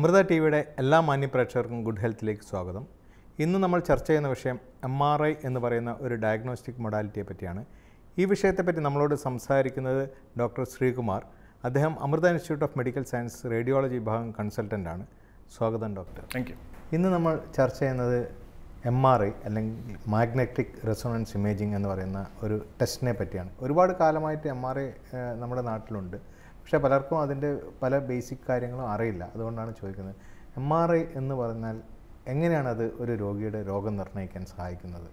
Amrita T വിയുടെ എല്ലാ മാന്യപ്രേക്ഷകർക്കും good ഹെൽത്തിലേക്ക് സ്വാഗതം ഇന്ന് നമ്മൾ ചർച്ച ചെയ്യുന്ന വിഷയം എം ആർ ഐ എന്ന് പറയുന്ന ഒരു ഡയഗ്നോസ്റ്റിക് മൊഡാലിറ്റിയെ പറ്റിയാണ് ഈ വിഷയത്തെപ്പറ്റി നമ്മളോട് സംസാരിക്കുന്നത് ഡോക്ടർ ശ്രീകുമാർ അദ്ദേഹം Amrita institute of medical science radiology വിഭാഗം കൺസൾട്ടൻ്റ് ആണ് സ്വാഗതം ഡോക്ടർ താങ്ക് യു ഇന്ന് നമ്മൾ ചർച്ച ചെയ്യുന്നത് എം ആർ ഐ അല്ലെങ്കിൽ മാഗ്നറ്റിക് റെസൊണൻസ് ഇമേജിംഗ് എന്ന് പറയുന്ന ഒരു ടെസ്റ്റിനെ പറ്റിയാണ് ഒരുപാട് കാലമായിട്ട് എം ആർ ഐ നമ്മുടെ നാട്ടിലുണ്ട് പക്ഷേ പലർക്കും അതിൻ്റെ പല ബേസിക് കാര്യങ്ങളും അറിയില്ല അതുകൊണ്ടാണ് ചോദിക്കുന്നത് എം ആർ ഐ എന്ന് പറഞ്ഞാൽ എങ്ങനെയാണ് അത് ഒരു രോഗിയുടെ രോഗം നിർണ്ണയിക്കാൻ സഹായിക്കുന്നത്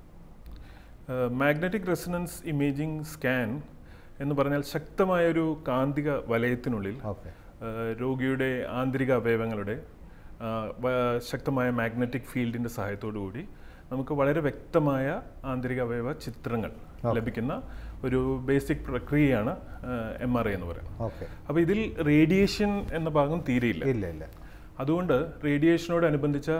മാഗ്നറ്റിക് റെസണൻസ് ഇമേജിംഗ് സ്കാൻ എന്ന് പറഞ്ഞാൽ ശക്തമായ ഒരു കാന്തിക വലയത്തിനുള്ളിൽ ഓക്കെ ആ, രോഗിയുടെ ആന്തരിക അവയവങ്ങളുടെ ആ, വ- ശക്തമായ മാഗ്നറ്റിക് ഫീൽഡിൻ്റെ സഹായത്തോടു കൂടി നമുക്ക് വളരെ വ്യക്തമായ ആന്തരിക അവയവ ചിത്രങ്ങൾ ലഭിക്കുന്ന ഒരു ബേസിക് പ്രക്രിയയാണ് എം ആർ ഐ എന്ന് പറയുന്നത് ഓക്കെ അപ്പോൾ ഇതിൽ റേഡിയേഷൻ എന്ന ഭാഗം തീരെയില്ല ഇല്ല ഇല്ല അതുകൊണ്ട് റേഡിയേഷനോടനുബന്ധിച്ച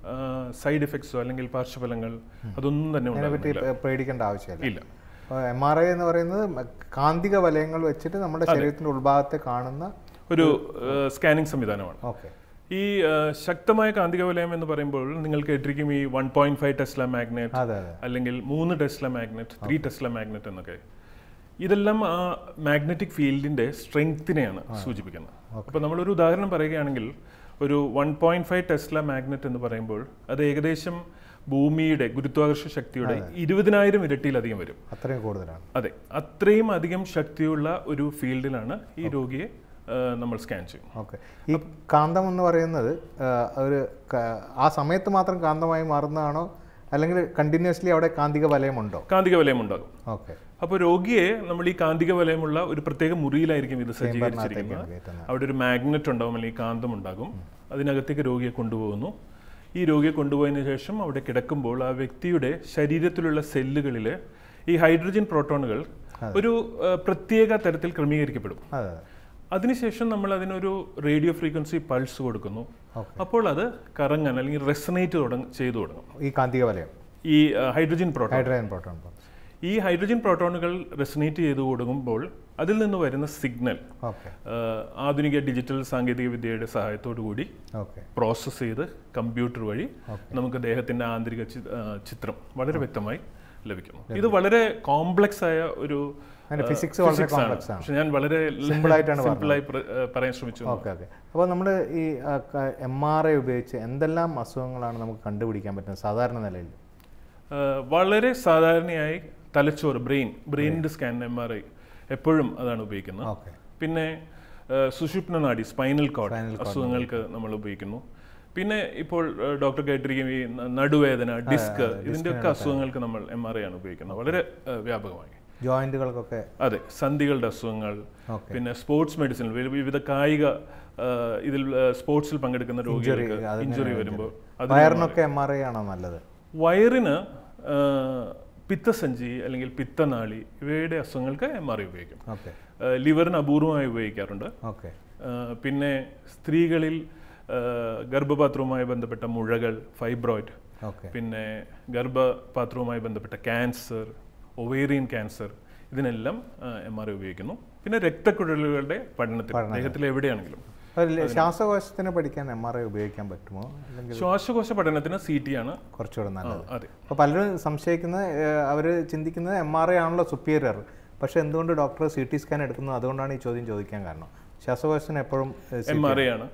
സൈഡ് എഫക്ട്സോ അല്ലെങ്കിൽ പാർശ്വഫലങ്ങൾ അതൊന്നും തന്നെ അതിനെപ്പറ്റി ഉണ്ടാകുന്നില്ല പേ- പേടിക്കേണ്ട ആവശ്യമില്ല ഇല്ല എം ആർ ഐ എന്ന് പറയുന്നത് മ- കാന്തിക വലയങ്ങൾ വെച്ചിട്ട് നമ്മുടെ ശരീരത്തിൻ്റെ ഉൾഭാഗത്തെ കാണുന്ന ഒരു സ്കാനിങ് സംവിധാനമാണ് ഓക്കെ ഈ ആ, ശക്തമായ കാന്തിക വലയം എന്ന് പറയുമ്പോൾ നിങ്ങൾ കേട്ടിരിക്കും ഈ one point five tesla magnet അതെ അതെ അല്ലെങ്കിൽ മൂന്ന് tesla magnet three tesla magnet എന്നൊക്കെ ഇതെല്ലാം ആ മാഗ്നറ്റിക് ഫീൽഡിന്റെ സ്ട്രെങ്ത്തിനെയാണ് സൂചിപ്പിക്കുന്നത് അപ്പോൾ നമ്മളൊരു ഉദാഹരണം പറയുകയാണെങ്കിൽ ഒരു one point five tesla magnet എന്ന് പറയുമ്പോൾ അത് ഏകദേശം ഭൂമിയുടെ ഗുരുത്വാകർഷ ശക്തിയുടെ ഇരുപതിനായിരം ഇരട്ടിയിലധികം വരും അത്രയും കൂടുതലാണ് അതെ അത്രയും അധികം ശക്തിയുള്ള ഒരു ഫീൽഡിലാണ് ഈ രോഗിയെ ആ, നമ്മൾ സ്കാൻ ചെയ്യും ഓക്കെ ഈ കാന്തം എന്ന് പറയുന്നത് ആ, ഒരു ക- ആ സമയത്ത് മാത്രം കാന്തമായി മാറുന്നതാണോ അല്ലെങ്കിൽ കണ്ടിന്യൂസ്ലി അവിടെ കാന്തിക വലയമുണ്ടോ കാന്തിക വലയം ഉണ്ടാകും ഓക്കെ അപ്പോൾ രോഗിയെ നമ്മൾ ഈ കാന്തിക വലയമുള്ള ഒരു പ്രത്യേക മുറിയിലായിരിക്കും ഇത് സജ്ജീകരിച്ചിരിക്കുന്നത് കയറ്റുന്നത് അവിടെ ഒരു മാഗ്നറ്റ് ഉണ്ടാവും അല്ലെങ്കിൽ കാന്തം ഉണ്ടാകും അതിനകത്തേക്ക് രോഗിയെ കൊണ്ടുപോകുന്നു ഈ രോഗിയെ കൊണ്ടുപോയതിനു ശേഷം അവിടെ കിടക്കുമ്പോൾ ആ വ്യക്തിയുടെ ശരീരത്തിലുള്ള സെല്ലുകളിൽ ഈ ഹൈഡ്രജൻ പ്രോട്ടോണുകൾ ഒരു ആ, പ്രത്യേക തരത്തിൽ ക്രമീകരിക്കപ്പെടും അതെ അതെ അതിനുശേഷം നമ്മൾ അതിനൊരു റേഡിയോ ഫ്രീക്വൻസി പൾസ് കൊടുക്കുന്നു Okay. അപ്പോൾ അത് കറങ്ങാൻ അല്ലെങ്കിൽ റെസനേറ്റ് തുടങ്ങ ചെയ്തു തുടങ്ങും ഈ കാന്തിക വലയം ഈ ആ, ഹൈഡ്രജൻ പ്രോട്ടോൺ ഹൈഡ്രജൻ പ്രോട്ടോൺ ഈ ഹൈഡ്രജൻ പ്രോട്ടോണുകൾ റെസനേറ്റ് ചെയ്തു കൊടുക്കുമ്പോൾ അതിൽ നിന്ന് വരുന്ന സിഗ്നൽ ഓക്കെ ആധുനിക ഡിജിറ്റൽ സാങ്കേതിക വിദ്യയുടെ സഹായത്തോടു കൂടി ഓക്കെ പ്രോസസ്സ് ചെയ്ത് കമ്പ്യൂട്ടർ വഴി നമുക്ക് ദേഹത്തിന്റെ ആന്തരിക ചി- ആ, ചിത്രം വളരെ വ്യക്തമായി ലഭിക്കുന്നു ഇത് വളരെ കോംപ്ലക്സ് ആയ ഒരു അതിന്റെ physics വളരെ physics ആണ്. complex ആണ്. പക്ഷെ ഞാൻ വളരെ Simple ആയിട്ടാണ് സിമ്പിളായി പറയാൻ ശ്രമിച്ചു ഓക്കെ ഓക്കെ അപ്പോൾ നമ്മൾ ഈ എം ആർ ഐ ഉപയോഗിച്ച് എന്തെല്ലാം അസുഖങ്ങളാണ് നമുക്ക് കണ്ടുപിടിക്കാൻ പറ്റുന്നത് സാധാരണ നിലയിൽ ആ, വളരെ സാധാരണയായി തലച്ചോറ് ബ്രെയിൻ ബ്രെയിനിന്റെ സ്കാൻ എം ആർ ഐ എപ്പോഴും അതാണ് ഉപയോഗിക്കുന്നത് ഓക്കെ പിന്നെ ആ, സുഷുപ്ന നാഡി സ്പൈനൽ കോഡ് അസുഖങ്ങൾക്ക് നമ്മൾ ഉപയോഗിക്കുന്നു പിന്നെ ഇപ്പോൾ ആ, ഡോക്ടർ കേട്ടിരിക്കും ഈ ന- നടുവേദന ഡിസ്ക് ഇതിൻ്റെയൊക്കെ അസുഖങ്ങൾക്ക് നമ്മൾ എം ആർ ഐ ആണ് ഉപയോഗിക്കുന്നത് വളരെ ആ, വ്യാപകമായി ജോയിന്റുകൾക്കൊക്കെ അതെ സന്ധികളുടെ അസുഖങ്ങൾ ഓക്കെ പിന്നെ സ്പോർട്സ് മെഡിസിൻ വിവിധ കായിക ആ, ഇതിൽ ആ, സ്പോർട്സിൽ പങ്കെടുക്കുന്ന രോഗികൾക്ക് ഇഞ്ചുറി വരുമ്പോൾ അത് വയറിനൊക്കെ എം ആർ ഐ ആണോ നല്ലത് വയറിന് ആ, പിത്തസഞ്ചി അല്ലെങ്കിൽ പിത്തനാളി ഇവയുടെ അസുഖങ്ങൾക്ക് എം ആർ ഐ ഉപയോഗിക്കും ഓക്കെ ആ, ലിവറിന് അപൂർവമായി ഉപയോഗിക്കാറുണ്ട് ഓക്കെ ആ, പിന്നെ സ്ത്രീകളിൽ ആ, ഗർഭപാത്രവുമായി ബന്ധപ്പെട്ട മുഴകൾ ഫൈബ്രോയിഡ് ഓക്കെ പിന്നെ ഗർഭപാത്രവുമായി ബന്ധപ്പെട്ട ക്യാൻസർ ഒവേറിയൻ ക്യാൻസർ ഇതിനെല്ലാം എം ആർ ഐ ഉപയോഗിക്കുന്നു പിന്നെ രക്തക്കുഴലുകളുടെ പഠനത്തിൽ ദേഹത്തിൽ എവിടെയാണെങ്കിലും ശ്വാസകോശത്തിന് പഠിക്കാൻ എം ആർ ഐ ഉപയോഗിക്കാൻ പറ്റുമോ അല്ലെങ്കിൽ ശ്വാസകോശ പഠനത്തിന് സി ടി ആണ് കുറച്ചുകൂടെ നല്ലത് അതെ അപ്പോൾ പലരും സംശയിക്കുന്നത് അവർ ചിന്തിക്കുന്നത് എം ആർ ഐ ആണല്ലോ സുപ്പീരിയർ പക്ഷേ എന്തുകൊണ്ട് ഡോക്ടർ സി ടി സ്കാൻ എടുക്കുന്നത് അതുകൊണ്ടാണ് ഈ ചോദ്യം ചോദിക്കാൻ കാരണം ശ്വാസകോശത്തിന് എപ്പോഴും എം ആർ ഐ ആണ്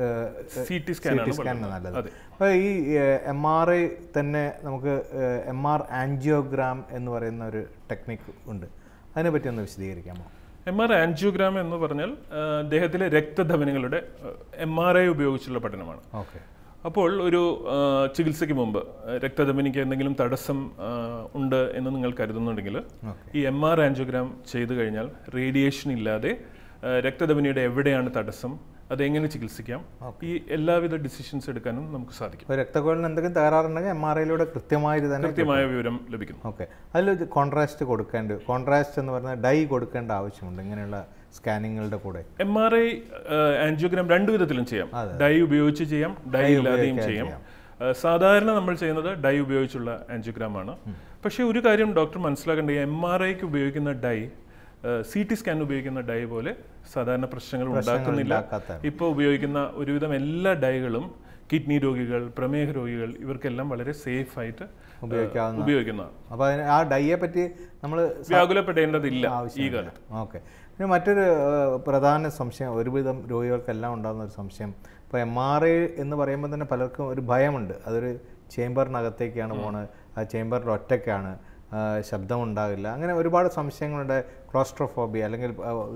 സി ടി സ്കാൻ ആണ് സ്കാൻ പറയുന്നത്. നല്ലത് അതെ അപ്പോൾ ഈ എം ആർ ഐ തന്നെ നമുക്ക് എം ആർ ആൻജിയോഗ്രാം എന്ന് പറയുന്ന ഒരു ടെക്നിക്ക് ഉണ്ട് അതിനെപ്പറ്റി ഒന്ന് വിശദീകരിക്കാമോ എം ആർ ആൻജിയോഗ്രാം എന്ന് പറഞ്ഞാൽ ആ, ദേഹത്തിലെ രക്തധമനികളുടെ എം ആർ ഐ ഉപയോഗിച്ചുള്ള പഠനമാണ് ഓക്കെ അപ്പോൾ ഒരു ആ, ചികിത്സയ്ക്ക് മുമ്പ് ആ, രക്തധമനിക്ക് എന്തെങ്കിലും തടസ്സം ആ, ഉണ്ട് എന്ന് നിങ്ങൾ കരുതുന്നുണ്ടെങ്കിൽ ഓക്കെ ഈ എം ആർ ആൻജിയോഗ്രാം ചെയ്തു കഴിഞ്ഞാൽ റേഡിയേഷൻ ഇല്ലാതെ ആ, രക്തധമനിയുടെ എവിടെയാണ് തടസ്സം അതെങ്ങനെ ചികിത്സിക്കാം ഈ എല്ലാവിധ ഡിസിഷൻസ് എടുക്കാനും നമുക്ക് സാധിക്കും അപ്പോൾ രക്തക്കുഴലിന് എന്തെങ്കിലും തകരാറുണ്ടെങ്കിൽ എം ആർ ഐയിലൂടെ കൃത്യമായിട്ട് തന്നെ കൃത്യമായ വിവരം ലഭിക്കുന്നു ഓക്കെ അതിൽ കോൺട്രാസ്റ്റ് കൊടുക്കേണ്ട കോൺട്രാസ്റ്റ് എന്ന് പറഞ്ഞാൽ ഡൈ കൊടുക്കേണ്ട ആവശ്യമുണ്ട് ഇങ്ങനെയുള്ള സ്കാനിങ്ങുകളുടെ കൂടെ എം ആർ ഐ ആൻജിയോഗ്രാം രണ്ട് വിധത്തിലും ചെയ്യാം ഡൈ ഉപയോഗിച്ച് ചെയ്യാം ഡൈ ഇല്ലാതെയും ചെയ്യാം ആ, സാധാരണ നമ്മൾ ചെയ്യുന്നത് ഡൈ ഉപയോഗിച്ചുള്ള ആൻജിയോഗ്രാം ആണ് പക്ഷേ ഒരു കാര്യം ഡോക്ടർ മനസ്സിലാക്കേണ്ട എം ആർ ഐക്ക് ഉപയോഗിക്കുന്ന ഡൈ സി ടി സ്കാൻ ഉപയോഗിക്കുന്ന ഡൈ പോലെ സാധാരണ പ്രശ്നങ്ങൾ ഉണ്ടാക്കുന്നില്ല ഉണ്ടാക്കാത്ത ഇപ്പോൾ ഉപയോഗിക്കുന്ന ഒരുവിധം എല്ലാ ഡൈകളും കിഡ്നി രോഗികൾ പ്രമേഹ രോഗികൾ ഇവർക്കെല്ലാം വളരെ സേഫ് ആയിട്ട് ഉപയോഗിക്കാവുന്ന ഉപയോഗിക്കുന്നതാണ് അപ്പോൾ അതിന് ആ ഡൈയെ പറ്റി നമ്മൾ വ്യാകുലപ്പെടേണ്ടതില്ല ഈ കാലത്ത് ഓക്കെ പിന്നെ മറ്റൊരു ഏഹ്, പ്രധാന സംശയം ഒരുവിധം രോഗികൾക്കെല്ലാം ഉണ്ടാകുന്ന ഒരു സംശയം ഇപ്പോൾ എം ആർ ഐ എന്ന് പറയുമ്പോൾ തന്നെ പലർക്കും ഒരു ഭയമുണ്ട് അതൊരു ചേംബറിനകത്തേക്കാണ് പോണത് ആ ചേംബറിൽ ഒറ്റയ്ക്കാണ് ആ, ശബ്ദം ഉണ്ടാകില്ല അങ്ങനെ ഒരുപാട് സംശയങ്ങളുണ്ട് ക്ലോസ്ട്രോഫോബിയ അല്ലെങ്കിൽ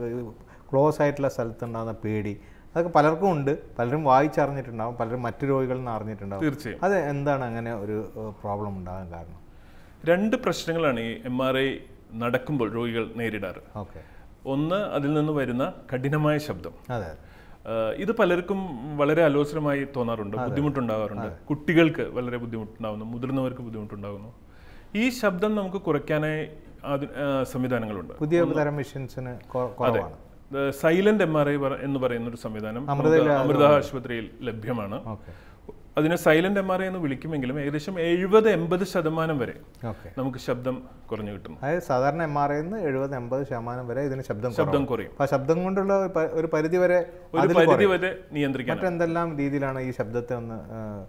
ക്ലോസ് ആയിട്ടുള്ള സ്ഥലത്തുണ്ടാകുന്ന പേടി അതൊക്കെ പലർക്കും ഉണ്ട് പലരും വായിച്ചറിഞ്ഞിട്ടുണ്ടാവും പലരും മറ്റു രോഗികളിൽ നിന്ന് അറിഞ്ഞിട്ടുണ്ടാവും തീർച്ചയായും അത് എന്താണ് അങ്ങനെ ഒരു പ്രോബ്ലം ഉണ്ടാകാൻ കാരണം രണ്ട് പ്രശ്നങ്ങളാണ് ഈ എം ആർ ഐ നടക്കുമ്പോൾ രോഗികൾ നേരിടാറ് ഓക്കെ ഒന്ന് അതിൽ നിന്ന് വരുന്ന കഠിനമായ ശബ്ദം അതെ ആഹ് ഇത് പലർക്കും വളരെ അലോസരമായി തോന്നാറുണ്ട് ബുദ്ധിമുട്ടുണ്ടാകാറുണ്ട് കുട്ടികൾക്ക് വളരെ ബുദ്ധിമുട്ടുണ്ടാകുന്നു മുതിർന്നവർക്ക് ബുദ്ധിമുട്ടുണ്ടാകുന്നു ഈ ശബ്ദം നമുക്ക് കുറയ്ക്കാനായി ആദ്യ- ആഹ് സംവിധാനങ്ങളുണ്ട് പുതിയ തരം മെഷീൻസിന് കുറവാണ് സൈലന്റ് എം ആർ ഐ എന്ന് പറയുന്ന ഒരു സംവിധാനം നമുക്ക് അമൃത ആശുപത്രിയിൽ ലഭ്യമാണ് ഓക്കെ അതിനെ സൈലന്റ് എം ആർ ഐ എന്ന് വിളിക്കുമെങ്കിലും ഏകദേശം എഴുപത് എൺപത് ശതമാനം വരെ ഓക്കെ നമുക്ക് ശബ്ദം കുറഞ്ഞു കിട്ടുന്നു അതായത് സാധാരണ എം ആർ ഐന്ന് എഴുപത് എൺപത് ശതമാനം വരെ ഇതിന് ശബ്ദം കുറവാണ്. ശബ്ദം കുറയും അപ്പൊ ആ ശബ്ദം കൊണ്ടുള്ള ഒരു പ- ഒരു പരിധി വരെ ഒരു പരിധി വരെ നിയന്ത്രിക്കാൻ മറ്റെന്തെല്ലാം രീതിയിലാണ് ഈ ശബ്ദത്തെ ഒന്ന്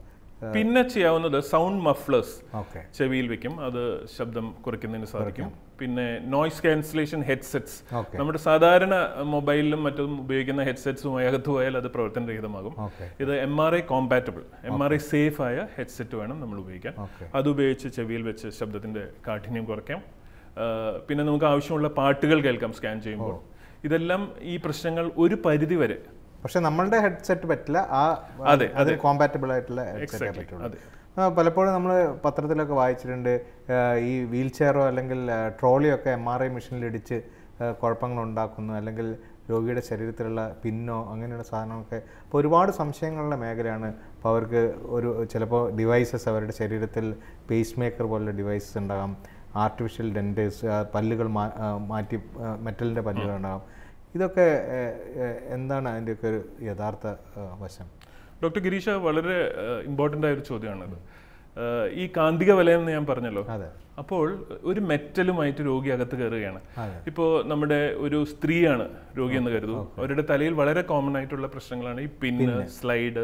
പിന്നെ ചെയ്യാവുന്നത് സൗണ്ട് മഫ്ലേഴ്സ് ഓക്കെ ചെവിയിൽ വെക്കും അത് ശബ്ദം കുറയ്ക്കുന്നതിന് സാധിക്കും പിന്നെ നോയ്സ് ക്യാൻസലേഷൻ ഹെഡ്സെറ്റ്സ് ഓക്കെ നമ്മുടെ സാധാരണ മൊബൈലിലും മറ്റും ഉപയോഗിക്കുന്ന ഹെഡ്സെറ്റ്സുമായി അകത്ത് പോയാൽ അത് പ്രവർത്തനരഹിതമാകും ഓക്കെ ഇത് M R I compatible M R I safe ആയ ഹെഡ്സെറ്റ് വേണം നമ്മൾ ഉപയോഗിക്കാൻ ഓക്കെ അത് ഉപയോഗിച്ച് ചെവിയിൽ വെച്ച് ശബ്ദത്തിന്റെ കാഠിന്യം കുറയ്ക്കാം ആ, പിന്നെ നമുക്ക് ആവശ്യമുള്ള പാട്ടുകൾ കേൾക്കാം സ്കാൻ ചെയ്യുമ്പോൾ ഇതെല്ലാം ഈ പ്രശ്നങ്ങൾ ഒരു പരിധി വരെ പക്ഷെ നമ്മളുടെ ഹെഡ്സെറ്റ് പറ്റില്ല ആ അതെ, അതിന് കോമ്പാറ്റബിൾ ആയിട്ടുള്ള ഹെഡ്സെറ്റേ Exactly, പറ്റുള്ളൂ അതെ ആ, പലപ്പോഴും നമ്മൾ പത്രത്തിലൊക്കെ വായിച്ചിട്ടുണ്ട് ആ, ഈ വീൽ ചെയറോ അല്ലെങ്കിൽ ആ, ട്രോളിയോ ഒക്കെ എം ആർ ഐ മെഷീനിലിടിച്ച് കുഴപ്പങ്ങൾ ഉണ്ടാക്കുന്നു അല്ലെങ്കിൽ രോഗിയുടെ ശരീരത്തിലുള്ള പിന്നോ അങ്ങനെയുള്ള സാധനമൊക്കെ അപ്പോൾ ഒരുപാട് സംശയങ്ങളുള്ള മേഖലയാണ് അപ്പോൾ അവർക്ക് ഒരു ചിലപ്പോൾ ഡിവൈസസ് അവരുടെ ശരീരത്തിൽ പേസ് മേക്കർ പോലുള്ള ഡിവൈസസ് ഉണ്ടാകാം ആർട്ടിഫിഷ്യൽ ഡെൻറ്റേഴ്സ് പല്ലുകൾ മാ- ആ, മാറ്റി മെറ്റലിൻ്റെ പല്ലുകൾ ഉണ്ടാകാം ഇതൊക്കെ ഏ, ഏ, എന്താണ് അതിൻ്റെയൊക്കെ ഒരു യഥാർത്ഥ ആ, വശം ഡോക്ടർ ഗിരീഷ വളരെ ഇമ്പോർട്ടൻ്റ് ആയ ഒരു ചോദ്യമാണത് ആ, ഈ കാന്തിക വലയം എന്ന് ഞാൻ പറഞ്ഞല്ലോ അതെ അപ്പോൾ ഒരു മെറ്റലുമായിട്ട് രോഗി അകത്ത് കയറുകയാണ് അതെ. ഇപ്പോൾ നമ്മുടെ ഒരു സ്ത്രീയാണ് രോഗി എന്ന് കരുതൂ അവരുടെ തലയിൽ വളരെ കോമൺ ആയിട്ടുള്ള പ്രശ്നങ്ങളാണ് ഈ പിന്ന് സ്ലൈഡ്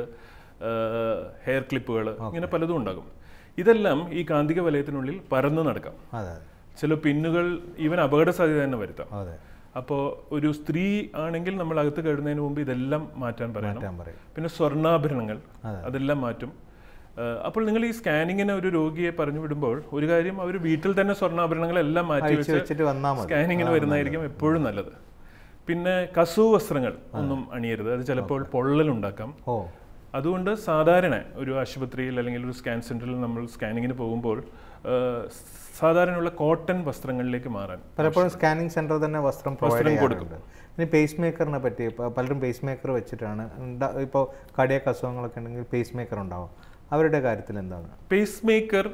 ഹെയർ ക്ലിപ്പുകൾ ഇങ്ങനെ പലതും ഉണ്ടാകും ഇതെല്ലാം ഈ കാന്തിക വലയത്തിനുള്ളിൽ പരന്നു നടക്കാം അതെ അതെ ചില പിന്നുകൾ ഈവൻ അപകട സാധ്യത തന്നെ വരുത്താം അതെ അപ്പോൾ ഒരു സ്ത്രീ ആണെങ്കിൽ നമ്മൾ അകത്ത് കയറുന്നതിന് മുമ്പ് ഇതെല്ലാം മാറ്റാൻ പറയണം മാറ്റാൻ പറയും പിന്നെ സ്വർണ്ണാഭരണങ്ങൾ അതെല്ലാം മാറ്റും ഏഹ് അപ്പോൾ നിങ്ങൾ ഈ സ്കാനിങ്ങിന് ഒരു രോഗിയെ പറഞ്ഞു വിടുമ്പോൾ ഒരു കാര്യം അവർ വീട്ടിൽ തന്നെ സ്വർണ്ണാഭരണങ്ങളെല്ലാം മാറ്റി അഴിച്ച് വെച്ച് വെച്ചിട്ട് വന്നാൽ മതി സ്കാനിങ്ങിന് വരുന്നതായിരിക്കും എപ്പോഴും നല്ലത് പിന്നെ കസു വസ്ത്രങ്ങൾ ഒന്നും അണിയരുത് അത് ചിലപ്പോൾ പൊള്ളലുണ്ടാക്കാം ഓ അതുകൊണ്ട് സാധാരണ ഒരു ആശുപത്രിയിൽ അല്ലെങ്കിൽ ഒരു സ്കാൻ സെന്ററിൽ നമ്മൾ സ്കാനിങ്ങിന് പോകുമ്പോൾ ഏഹ് സാധാരണയുള്ള കോട്ടൺ വസ്ത്രങ്ങളിലേക്ക് മാറാൻ പലപ്പോഴും സ്കാനിങ് സെന്റർ തന്നെ വസ്ത്രം പ്രൊവൈഡ് ചെയ്യാറുണ്ട് ഇനി പേസ് മേക്കറിനെ പറ്റി ഇപ്പോൾ പലരും പേസ് മേക്കർ വെച്ചിട്ടാണ് ഇപ്പോൾ കടിയൊക്കെ അസുഖങ്ങളൊക്കെ ഉണ്ടെങ്കിൽ പേസ് മേക്കർ ഉണ്ടാവും അവരുടെ കാര്യത്തിൽ എന്താണ് pacemaker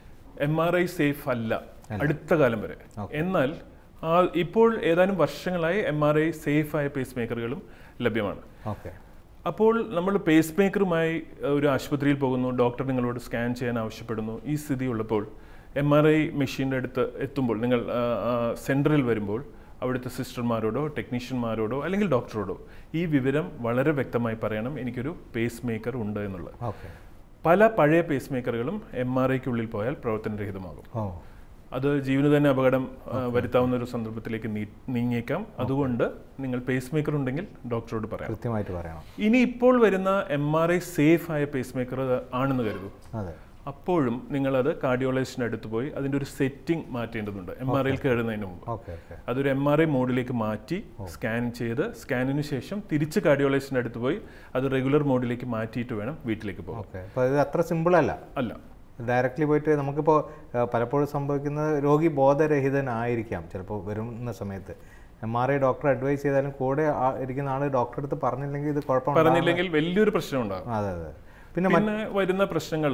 M R I safe അല്ല അടുത്ത കാലം വരെ എന്നാൽ ആ ഇപ്പോൾ ഏതാനും വർഷങ്ങളായി എം ആർ ഐ സേഫ് ആയ പേസ് മേക്കറുകളും ലഭ്യമാണ് ഓക്കെ അപ്പോൾ നമ്മൾ പേസ് മേക്കറുമായി ഒരു ആശുപത്രിയിൽ പോകുന്നു ഡോക്ടർ നിങ്ങളോട് സ്കാൻ ചെയ്യാൻ ആവശ്യപ്പെടുന്നു ഈ സ്ഥിതി ഉള്ളപ്പോൾ എം ആർ ഐ മെഷീൻ്റെ അടുത്ത് എത്തുമ്പോൾ നിങ്ങൾ സെൻറ്ററിൽ വരുമ്പോൾ അവിടുത്തെ സിസ്റ്റർമാരോടോ ടെക്നീഷ്യന്മാരോടോ അല്ലെങ്കിൽ ഡോക്ടറോടോ ഈ വിവരം വളരെ വ്യക്തമായി പറയണം എനിക്കൊരു പേസ് മേക്കർ ഉണ്ട് എന്നുള്ളത് ഓക്കെ പല പഴയ പേസ് മേക്കറുകളും എം ആർ ഐക്കുള്ളിൽ പോയാൽ പ്രവർത്തനരഹിതമാകും ഓ അത് ജീവന് തന്നെ അപകടം ആ, വരുത്താവുന്ന ഒരു സന്ദർഭത്തിലേക്ക് നീ- നീങ്ങിയേക്കാം അതുകൊണ്ട് നിങ്ങൾ പേസ് മേക്കർ ഉണ്ടെങ്കിൽ ഡോക്ടറോട് പറയാം കൃത്യമായിട്ട് പറയണം ഇനി ഇപ്പോൾ വരുന്ന എം ആർ ഐ സേഫ് ആയ പേസ് മേക്കർ ആണെന്ന് കരുതൂ അതെ അപ്പോഴും നിങ്ങളത് കാർഡിയോളജിസ്റ്റിൻ്റെ അടുത്ത് പോയി അതിൻ്റെ ഒരു സെറ്റിംഗ് മാറ്റേണ്ടതുണ്ട് എം ആർ ഐയിൽ കയറുന്നതിന് മുമ്പ് ഓക്കെ ഓക്കെ അതൊരു എം ആർ ഐ മോഡിലേക്ക് മാറ്റി സ്കാൻ ചെയ്ത് സ്കാനിന് ശേഷം തിരിച്ച് കാർഡിയോളജിസ്റ്റിൻ്റെ അടുത്ത് പോയി അത് റെഗുലർ മോഡിലേക്ക് മാറ്റിയിട്ട് വേണം വീട്ടിലേക്ക് പോകാൻ ഓക്കെ അപ്പോൾ ഇത് അത്ര സിമ്പിൾ അല്ല അല്ല ഡയറക്റ്റ്ലി പോയിട്ട് നമുക്കിപ്പോൾ ആ, പലപ്പോഴും സംഭവിക്കുന്നത് രോഗി ബോധരഹിതനായിരിക്കാം ചിലപ്പോൾ വരുന്ന സമയത്ത് M R I doctor advise ചെയ്താലും കൂടെ ആ- ഇരിക്കുന്ന ആൾ ഡോക്ടറെ അടുത്ത് പറഞ്ഞില്ലെങ്കിൽ ഇത് കുഴപ്പമാണ് പറഞ്ഞില്ലെങ്കിൽ വലിയൊരു പ്രശ്നം ഉണ്ടാകും അതെ അതെ പിന്നെ പിന്നെ വരുന്ന പ്രശ്നങ്ങൾ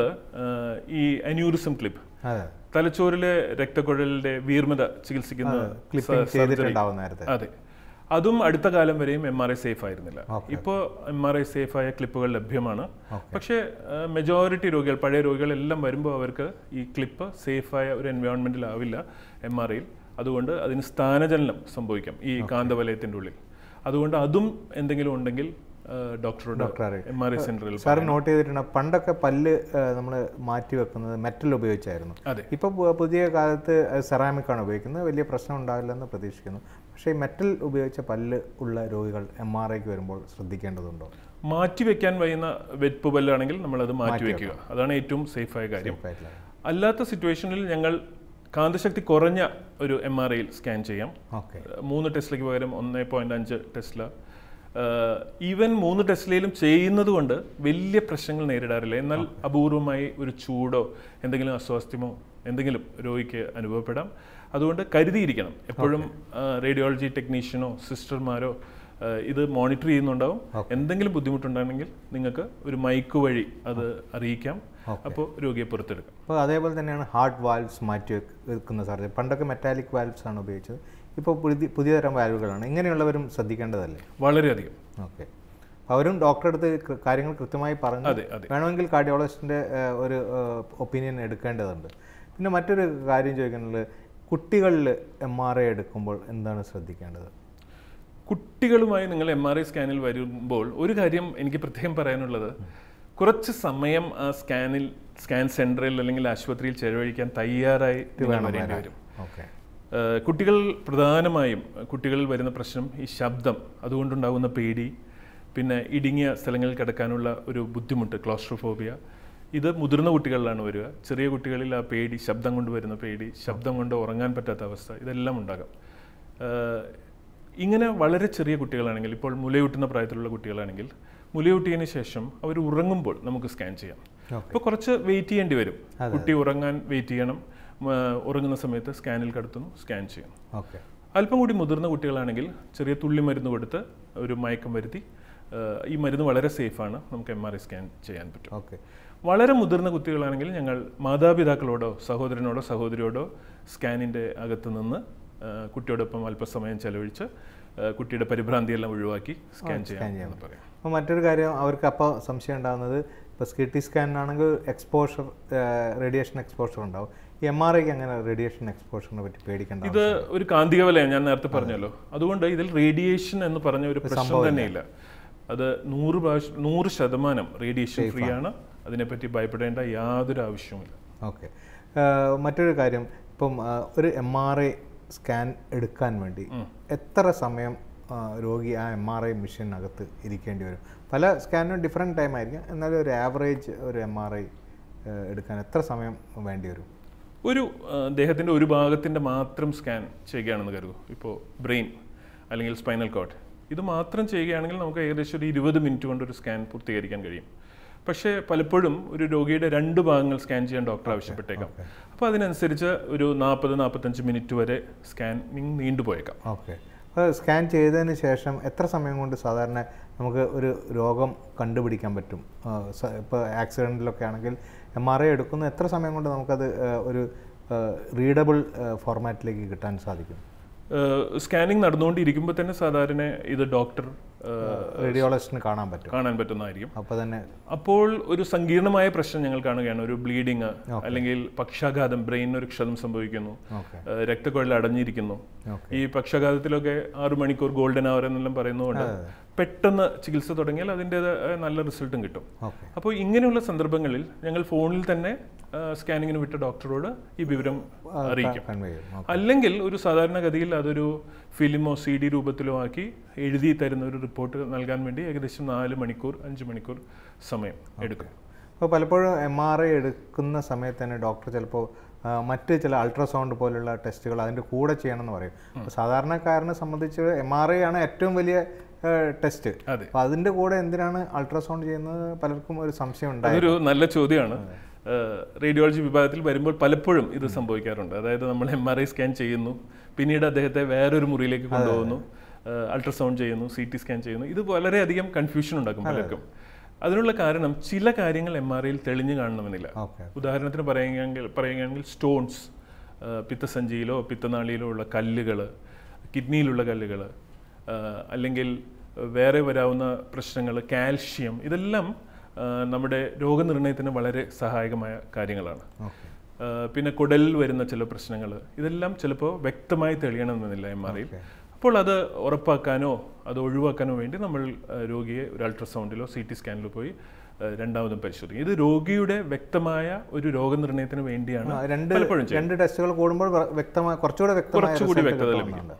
ഈ അന്യൂറിസം ക്ലിപ്പ് അതെ തലച്ചോറിലെ രക്തക്കുഴലിന്റെ വീർമത ചികിത്സിക്കുന്ന ക്ലിപ്പിംഗ് സ- ചെയ്തിട്ടുണ്ടാവും നേരത്തെ അതെ അതും അടുത്ത കാലം വരെയും എം ആർ ഐ സേഫ് ആയിരുന്നില്ല ഇപ്പോൾ എം ആർ ഐ സേഫ് ആയ ക്ലിപ്പുകൾ ലഭ്യമാണ് പക്ഷേ മെജോറിറ്റി രോഗികൾ പഴയ രോഗികൾ എല്ലാം വരുമ്പോൾ അവർക്ക് ഈ ക്ലിപ്പ് സേഫ് ആയ ഒരു എൻവയോൺമെന്റിൽ ആവില്ല എം ആർ ഐയിൽ അതുകൊണ്ട് അതിന് സ്ഥാനചലനം സംഭവിക്കാം ഈ കാന്തവലയത്തിൻ്റെ ഉള്ളിൽ അതുകൊണ്ട് അതും എന്തെങ്കിലും ഉണ്ടെങ്കിൽ ആ, ഡോക്ടറുടെ ഡോക്ടറെ എം ആർ ഐ സെൻറ്ററിൽ സാർ നോട്ട് ചെയ്തിട്ടുണ്ട് പണ്ടൊക്കെ പല്ല് നമ്മൾ മാറ്റി വെക്കുന്നത് മെറ്റൽ ഉപയോഗിച്ചായിരുന്നു അതെ ഇപ്പോൾ പുതിയ കാലത്ത് സെറാമിക് ആണ് ഉപയോഗിക്കുന്നത് വലിയ പ്രശ്നം ഉണ്ടാവില്ലെന്ന് പ്രതീക്ഷിക്കുന്നു പക്ഷേ ഈ മെറ്റൽ ഉപയോഗിച്ച പല്ല് ഉള്ള രോഗികൾ എം ആർ ഐക്ക് വരുമ്പോൾ ശ്രദ്ധിക്കേണ്ടതുണ്ടോ മാറ്റി വെക്കാൻ വയ്യുന്ന വെപ്പ് പല്ലാണെങ്കിൽ നമ്മളത് മാറ്റി വെക്കുക അതാണ് ഏറ്റവും സേഫായ കാര്യം ഉറപ്പായിട്ടുള്ള അല്ലാത്ത സിറ്റുവേഷനിൽ ഞങ്ങൾ കാന്തശക്തി കുറഞ്ഞ ഒരു എം ആർ ഐയിൽ സ്കാൻ ചെയ്യാം ഓക്കെ മൂന്ന് ടെസ്റ്റിലേക്ക് പകരം ഒന്ന് പോയിന്റ് അഞ്ച് ടെസ്ല ഈവൻ മൂന്ന് ടെസ്റ്റിലും ചെയ്യുന്നത് കൊണ്ട് വലിയ പ്രശ്നങ്ങൾ നേരിടാറില്ല എന്നാൽ അപൂർവമായി ഒരു ചൂടോ എന്തെങ്കിലും അസ്വാസ്ഥ്യമോ എന്തെങ്കിലും രോഗിക്ക് അനുഭവപ്പെടാം അതുകൊണ്ട് കരുതിയിരിക്കണം എപ്പോഴും റേഡിയോളജി ടെക്നീഷ്യനോ സിസ്റ്റർമാരോ ആ, ഇത് മോണിറ്റർ ചെയ്യുന്നുണ്ടാവും എന്തെങ്കിലും ബുദ്ധിമുട്ടുണ്ടെങ്കിൽ നിങ്ങൾക്ക് ഒരു മൈക്ക് വഴി അത് അറിയിക്കാം അപ്പോൾ രോഗിയെ പുറത്തെടുക്കാം അപ്പോൾ അതേപോലെ തന്നെയാണ് ഹാർട്ട് വാൽവ്സ് മാറ്റി വെക്ക് വെക്കുന്ന സാധ്യത പണ്ടൊക്കെ മെറ്റാലിക് വാൽവ്സ് ആണ് ഉപയോഗിച്ചത് ഇപ്പോൾ പുതിയ പുതിയ തരം വാൽവുകളാണ് ഇങ്ങനെയുള്ളവരും ശ്രദ്ധിക്കേണ്ടതല്ലേ വളരെയധികം ഓക്കെ അവരും ഡോക്ടറെ അടുത്ത് കൃ- കാര്യങ്ങൾ കൃത്യമായി പറഞ്ഞു അതെ അതെ വേണമെങ്കിൽ കാർഡിയോളജിസ്റ്റിൻ്റെ ഒരു ഒപ്പീനിയൻ എടുക്കേണ്ടതുണ്ട് പിന്നെ മറ്റൊരു കാര്യം ചോദിക്കുന്നത് കുട്ടികളിൽ എം ആർ ഐ എടുക്കുമ്പോൾ എന്താണ് ശ്രദ്ധിക്കേണ്ടത് കുട്ടികളുമായി നിങ്ങൾ എം ആർ ഐ സ്കാനിൽ വരുമ്പോൾ ഒരു കാര്യം എനിക്ക് പ്രത്യേകം പറയാനുള്ളത് കുറച്ച് സമയം ആ സ്കാനിൽ സ്കാൻ സെന്ററിൽ അല്ലെങ്കിൽ ആശുപത്രിയിൽ ചെലവഴിക്കാൻ തയ്യാറായി നിങ്ങൾ വരേണ്ടി വരും ഓക്കെ ഏഹ് കുട്ടികൾ പ്രധാനമായും കുട്ടികളിൽ വരുന്ന പ്രശ്നം ഈ ശബ്ദം അതുകൊണ്ടുണ്ടാകുന്ന പേടി പിന്നെ ഇടുങ്ങിയ സ്ഥലങ്ങളിൽ കിടക്കാനുള്ള ഒരു ബുദ്ധിമുട്ട് ക്ലോസ്ട്രോഫോബിയ ഇത് മുതിർന്ന കുട്ടികളിലാണ് വരിക ചെറിയ കുട്ടികളിൽ ആ പേടി ശബ്ദം കൊണ്ട് വരുന്ന പേടി ശബ്ദം കൊണ്ട് ഉറങ്ങാൻ പറ്റാത്ത അവസ്ഥ ഇതെല്ലാം ഉണ്ടാകാം ഏഹ് ഇങ്ങനെ വളരെ ചെറിയ കുട്ടികളാണെങ്കിൽ ഇപ്പോൾ മുലയൂട്ടുന്ന പ്രായത്തിലുള്ള കുട്ടികളാണെങ്കിൽ മുലയൂട്ടിയതിന് ശേഷം അവർ ഉറങ്ങുമ്പോൾ നമുക്ക് സ്കാൻ ചെയ്യാം അപ്പോൾ കുറച്ച് വെയിറ്റ് ചെയ്യേണ്ടി വരും കുട്ടി ഉറങ്ങാൻ വെയിറ്റ് ചെയ്യണം മ, ഉറങ്ങുന്ന സമയത്ത് സ്കാനിൽ കടത്തുന്നു സ്കാൻ ചെയ്യണം ഓക്കെ അല്പം കൂടി മുതിർന്ന കുട്ടികളാണെങ്കിൽ ചെറിയ തുള്ളി മരുന്ന് കൊടുത്ത് ഒരു മയക്കം വരുത്തി ഏഹ് ഈ മരുന്ന് വളരെ സേഫാണ് നമുക്ക് എം ആർ ഐ സ്കാൻ ചെയ്യാൻ പറ്റും ഓക്കെ വളരെ മുതിർന്ന കുട്ടികളാണെങ്കിൽ ഞങ്ങൾ മാതാപിതാക്കളോടോ സഹോദരനോടോ സഹോദരിയോടോ സ്കാനിൻ്റെ അകത്ത് നിന്ന് ആ, കുട്ടിയോടൊപ്പം അല്പസമയം ചെലവഴിച്ച് ആ, കുട്ടിയുടെ പരിഭ്രാന്തിയെല്ലാം ഒഴിവാക്കി സ്കാൻ ചെയ്യാം എന്ന് പറയാം അപ്പോൾ മറ്റൊരു കാര്യം അവർക്ക് അപ്പോൾ സംശയം ഉണ്ടാകുന്നത് ഇപ്പോൾ സി ടി സ്കാനിനാണെങ്കിൽ എക്സ്പോഷർ റേഡിയേഷൻ എക്സ്പോഷർ ഉണ്ടാവും ഈ എം ആർ ഐക്ക് അങ്ങനെ റേഡിയേഷൻ എക്സ്പോഷറിനെ പറ്റി പേടിക്കേണ്ട ഇത് ഒരു കാന്തിക വലയം ഞാൻ നേരത്തെ പറഞ്ഞല്ലോ അതുകൊണ്ട് ഇതിൽ റേഡിയേഷൻ എന്ന് പറഞ്ഞ ഒരു പ്രശ്നം തന്നെയില്ല അത് നൂറ് പ്രാവശ്യം നൂറ് ശതമാനം റേഡിയേഷൻ ഫ്രീ ആണ് അതിനെപ്പറ്റി ഭയപ്പെടേണ്ട യാതൊരു ആവശ്യവുമില്ല ഓക്കെ മറ്റൊരു കാര്യം ഇപ്പം ആ, ഒരു എം ആർ ഐ സ്കാൻ എടുക്കാൻ വേണ്ടി എത്ര സമയം ആ, രോഗി ആ എം ആർ ഐ മെഷീനകത്ത് ഇരിക്കേണ്ടി വരും പല സ്കാനും ഡിഫറെൻറ്റ് ടൈം ആയിരിക്കും എന്നാലും ഒരു ആവറേജ് ഒരു എം ആർ ഐ എടുക്കാൻ എത്ര സമയം വേണ്ടി വരും ഒരു ആ, ദേഹത്തിന്റെ ഒരു ഭാഗത്തിന്റെ മാത്രം സ്കാൻ ചെയ്യുകയാണെന്ന് കരുതൂ ഇപ്പോൾ ബ്രെയിൻ അല്ലെങ്കിൽ സ്പൈനൽ കോഡ് ഇത് മാത്രം ചെയ്യുകയാണെങ്കിൽ നമുക്ക് ഏകദേശം ഒരു ഇരുപത് മിനിറ്റ് കൊണ്ട് ഒരു സ്കാൻ പൂർത്തീകരിക്കാൻ കഴിയും പക്ഷേ പലപ്പോഴും ഒരു രോഗിയുടെ രണ്ട് ഭാഗങ്ങൾ സ്കാൻ ചെയ്യാൻ ഡോക്ടർ ആവശ്യപ്പെട്ടേക്കാം അപ്പോൾ അതിനനുസരിച്ച് ഒരു നാൽപ്പത് നാൽപ്പത്തഞ്ച് മിനിറ്റ് വരെ സ്കാനിങ് നീണ്ടുപോയേക്കാം ഓക്കെ അപ്പോൾ സ്കാൻ ചെയ്തതിന് ശേഷം എത്ര സമയം കൊണ്ട് സാധാരണ നമുക്ക് ഒരു രോഗം കണ്ടുപിടിക്കാൻ പറ്റും ഇപ്പോൾ ആക്സിഡൻറ്റിലൊക്കെ ആണെങ്കിൽ എം ആർ ഐ എടുക്കുന്ന എത്ര സമയം കൊണ്ട് നമുക്കത് ആ, ഒരു റീഡബിൾ ഫോർമാറ്റിലേക്ക് കിട്ടാൻ സാധിക്കും സ്കാനിങ് നടന്നുകൊണ്ടിരിക്കുമ്പോൾ തന്നെ സാധാരണ ഇത് ഡോക്ടർ റേഡിയോളജിസ്റ്റിന് കാണാൻ പറ്റും കാണാൻ പറ്റുന്നതായിരിക്കും അപ്പോൾ തന്നെ അപ്പോൾ ഒരു സങ്കീർണമായ പ്രശ്നം ഞങ്ങൾ കാണുകയാണ് ഒരു ബ്ലീഡിങ് അല്ലെങ്കിൽ പക്ഷാഘാതം ബ്രെയിനിന് ഒരു ക്ഷതം സംഭവിക്കുന്നു ഓക്കെ ഏഹ് രക്തക്കുഴൽ അടഞ്ഞിരിക്കുന്നു ഓക്കെ ഈ പക്ഷാഘാതത്തിലൊക്കെ ആറു മണിക്കൂർ ഗോൾഡൻ അവർ എന്നെല്ലാം പറയുന്നതുകൊണ്ട് പെട്ടെന്ന് ചികിത്സ തുടങ്ങിയാൽ അതിൻ്റെതായ നല്ല റിസൾട്ടും കിട്ടും ഓക്കെ അപ്പോൾ ഇങ്ങനെയുള്ള സന്ദർഭങ്ങളിൽ ഞങ്ങൾ ഫോണിൽ തന്നെ സ്കാനിങ്ങിന് വിട്ട ഡോക്ടറോട് ഈ വിവരം അറിയിക്കും കൺവേ ചെയ്യും അല്ലെങ്കിൽ ഒരു സാധാരണഗതിയിൽ അതൊരു ഫിലിമോ സി ഡി രൂപത്തിലോ ആക്കി എഴുതി തരുന്ന ഒരു റിപ്പോർട്ട് നൽകാൻ വേണ്ടി ഏകദേശം നാല് മണിക്കൂർ അഞ്ച് മണിക്കൂർ സമയം എടുക്കും അപ്പോൾ പലപ്പോഴും എം ആർ ഐ എടുക്കുന്ന സമയത്ത് തന്നെ ഡോക്ടർ ചിലപ്പോൾ ആ, മറ്റ് ചില അൾട്രാസൗണ്ട് പോലുള്ള ടെസ്റ്റുകൾ അതിൻ്റെ കൂടെ ചെയ്യണമെന്ന് പറയും അപ്പോൾ സാധാരണക്കാരനെ സംബന്ധിച്ച് എം ആർ ഐ ആണ് ഏറ്റവും വലിയ ടെസ്റ്റ് അതെ. അപ്പോൾ അതിൻ്റെ കൂടെ എന്തിനാണ് അൾട്രാസൗണ്ട് ചെയ്യുന്നത് പലർക്കും ഒരു സംശയം ഉണ്ടായി അതൊരു നല്ല ചോദ്യമാണ് റേഡിയോളജി വിഭാഗത്തിൽ വരുമ്പോൾ പലപ്പോഴും ഇത് സംഭവിക്കാറുണ്ട് അതായത് നമ്മൾ എം ആർ ഐ സ്കാൻ ചെയ്യുന്നു പിന്നീട് അദ്ദേഹത്തെ വേറൊരു മുറിയിലേക്ക് കൊണ്ടുപോകുന്നു അൾട്രാസൗണ്ട് ചെയ്യുന്നു സി ടി സ്കാൻ ചെയ്യുന്നു ഇത് വളരെയധികം കൺഫ്യൂഷൻ ഉണ്ടാക്കും പലർക്കും അതിനുള്ള കാരണം ചില കാര്യങ്ങൾ എം ആർ ഐയിൽ തെളിഞ്ഞു കാണണമെന്നില്ല ഓക്കെ ഉദാഹരണത്തിന് പറയുകയാണെങ്കിൽ പറയുകയാണെങ്കിൽ സ്റ്റോൺസ് പിത്തസഞ്ചിയിലോ പിത്തനാളിയിലോ ഉള്ള കല്ലുകൾ കിഡ്നിയിലുള്ള കല്ലുകൾ അല്ലെങ്കിൽ വേറെ വരാവുന്ന പ്രശ്നങ്ങൾ കാൽഷ്യം ഇതെല്ലാം ആ, നമ്മുടെ രോഗനിർണയത്തിന് വളരെ സഹായകമായ കാര്യങ്ങളാണ് ഓക്കെ ആ, പിന്നെ കുടലിൽ വരുന്ന ചില പ്രശ്നങ്ങൾ ഇതെല്ലാം ചിലപ്പോൾ വ്യക്തമായി തെളിയണമെന്നില്ല എം ആർ ഐയിൽ അപ്പോൾ അത് ഉറപ്പാക്കാനോ അത് ഒഴിവാക്കാനോ വേണ്ടി നമ്മൾ ആ, രോഗിയെ ഒരു അൾട്രാസൗണ്ടിലോ സി ടി സ്കാനിലോ പോയി ആ, രണ്ടാമതും പരിശോധിക്കും ഇത് രോഗിയുടെ വ്യക്തമായ ഒരു രോഗനിർണയത്തിന് വേണ്ടിയാണ് ആ, രണ്ട് പലപ്പോഴും ചെയ്യുന്നത്. രണ്ട് ടെസ്റ്റുകൾ കൂടുമ്പോൾ വ- വ്യക്തമായ കുറച്ചുകൂടെ വ്യക്തമായ കുറച്ചുകൂടി result വ്യക്തത കിട്ടുന്നുണ്ട്.